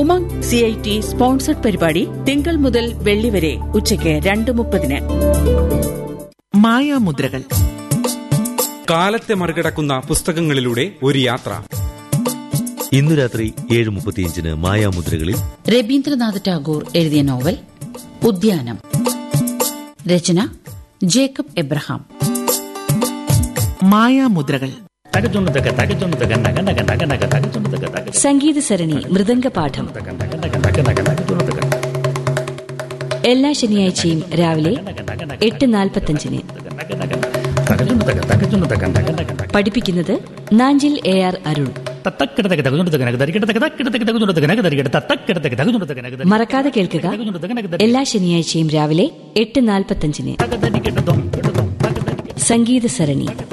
Umang C I T sponsored പരിപാടി തിങ്കൾ മുതൽ വെള്ളി വരെ ഉച്ചയ്ക്ക് രണ്ട് മുപ്പതിന് മായാമുദ്രകൾ കാലത്തെ മറികടക്കുന്ന പുസ്തകങ്ങളിലൂടെ ഒരു യാത്ര ഇന്നു രാത്രി ഏഴ് മുപ്പത്തിയഞ്ചിന് മായാമുദ്രകളിൽ രവീന്ദ്രനാഥ് ടാഗോർ എഴുതിയ നോവൽ ഉദ്യാനം രചന ജേക്കബ് എബ്രഹാം മായാമുദ്രകൾ തകച്ചുണ്ടതക തകച്ചുണ്ടതക നഗ നഗ നഗ നഗ തകച്ചുണ്ടതക തക സംഗീത സരണി മൃദംഗപാഠം നഗ നഗ നഗ നഗ നഗ തകച്ചുണ്ടതക എല്ലാ ശനിയാഴ്ചയും രാവിലെ എട്ട് നാൽപ്പത്തഞ്ചിന് നഗ നഗ തകച്ചുണ്ടതക തകച്ചുണ്ടതക നഗ നഗ നഗ പഠിപ്പിക്കുന്നത് നാഞ്ചിൽ എ ആർ അരുൺ തത്തക്കിടതക തകച്ചുണ്ടതക നഗ തരികിടതക തക്കിടതക തകച്ചുണ്ടതക നഗ തരികിട തത്തക്കിടതക തകച്ചുണ്ടതക നഗ തരി മറക്കാതെ കേൾക്കുക തകച്ചുണ്ടതക നഗ തരി എല്ലാ ശനിയാഴ്ചയും രാവിലെ എട്ട് നാൽപ്പത്തഞ്ചിന് തക തരികിട ദം കിട ദം തക തരികിട സംഗീത സരണി